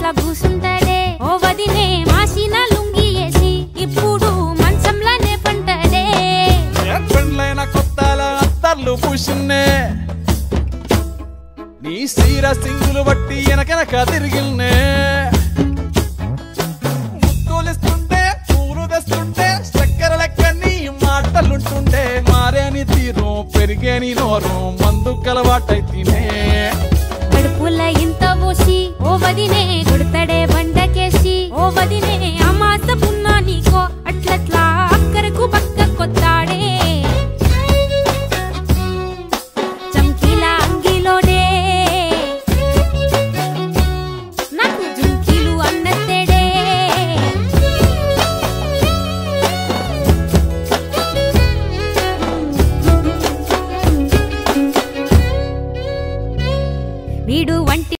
అట్లా కూసుంటాడే ఓ వదినే మాసిన లుంగి వేసి ఇప్పుడు మంచంలోనే పంటడే ఏ పెండ్లైన కొత్తల అత్తర్లు పూసిన్నే నీ సీర సింగులు బట్టి వెనకెనక తిరిగిల్నే ముత్తులిస్తుంటే పూలు తెస్తుంటే చక్కెర లెక్క నీ మాటలుంటుండే మారేని తీరు పెరిగేని నోరు మందు కలవాటైతేనే కడుపుల ఇంత పోసి ఓ వదినే కొడతాడే బండకేసి ఓ వదినే అమాస పున్నా నీకో అట్లట్లా అక్కరకు పక్క కొత్తాడే చంకీల అంగిలోనే నాకు జుంకీలు అన్నత్తేడే వీడు వంటి